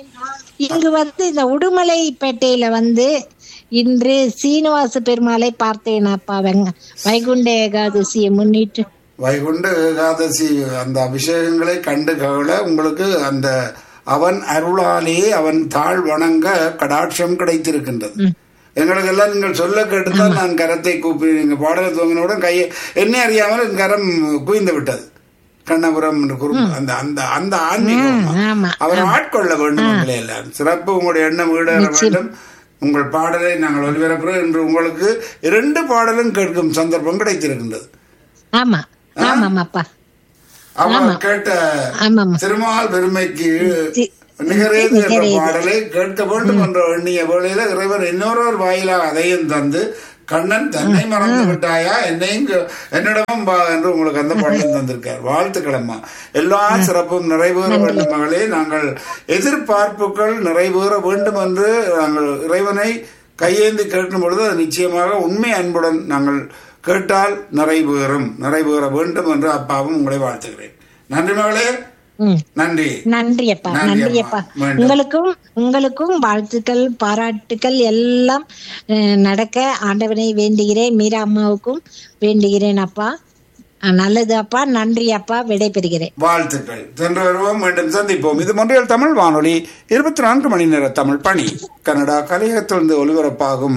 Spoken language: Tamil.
இங்கு வந்து இந்த உடுமலைப்பேட்டையில வந்து இன்று சீனிவாச பெருமாளை பார்த்தேன் அப்பா வெங்க வைகுண்ட ஏகாதசியை முன்னிட்டு வைகுண்ட ஏகாதசி அந்த அபிஷேகங்களை கண்டு கவல உங்களுக்கு அந்த அவன் அருளாலே அவன் தாழ் வணங்க கடாட்சம் கிடைத்திருக்கின்றது எங்களுக்கு எல்லாம் நீங்கள் சொல்ல கேட்டுதான் நான் கரத்தை கூப்பி நீங்க பாடலை துவங்கினவுடன் கையை என்னை அறியாமல் என் கரம் குவிந்து விட்டது கண்ணபுரம் என்று குறும் அந்த அந்த அந்த ஆன்மீகம் ஆமா அவர் ஆட்கொள்ள வேண்டும் உங்களை எல்லாரும் சிறப்பு உங்களுடைய எண்ணம் ஈடேற வேண்டும் உங்கள் பாடலை நாங்கள் ஒலிபரப்புகிறோம் என்று உங்களுக்கு இரண்டு பாடலும் கேட்கும் சந்தர்ப்பம் கிடைத்திருக்கின்றது ஆமா ஆமாம் அப்பா அவர் கேட்ட ஆமாம் திருமால் பெருமைக்கு தி- நிகரேது என்ற பாடலை கேட்க வேண்டும் என்ற எண்ணிய வேளையில இறைவன் இன்னொருவர் வாயிலாக அதையும் தந்து கண்ணன் தன்னை மறந்து விட்டாயா என்னையும் கே- என்னிடமும் வா என்று உங்களுக்கு அந்த பாடலும் தந்திருக்கார் வாழ்த்துக்களம்மா எல்லா சிறப்பும் நிறைவேற வேண்டும் மகளே நாங்கள் எதிர்பார்ப்புகள் நிறைவேற வேண்டும் என்று நாங்கள் இறைவனை கையேந்தி கேட்கும் பொழுது அது நிச்சயமாக உண்மை அன்புடன் நாங்கள் கேட்டால் நிறைவேறும் நிறைவேற வேண்டும் என்று அப்பாவும் உங்களை வாழ்த்துகிறேன் நன்றி மகளே ம் நன்றி நன்றி அப்பா நன்றி நன்றி அம்மா. அப்பா மீண்டும். உங்களுக்கும் உங்களுக்கும் வாழ்த்துக்கள் பாராட்டுக்கள் எல்லாம் அஹ், நடக்க ஆண்டவனை வேண்டுகிறேன் மீரா அம்மாவுக்கும் வேண்டுகிறேன் அப்பா அஹ், நல்லது அப்பா நன்றி அப்பா விடைபெறுகிறேன் வாழ்த்துக்கள் சென்று வருவோம் மீண்டும் சந்திப்போம் இது மொன்றியல் தமிழ் வானொலி இருபத்தி நான்கு மணி நேர தமிழ் பணி கனடா கலையகத்திலிருந்து ஒலிபரப்பாகும்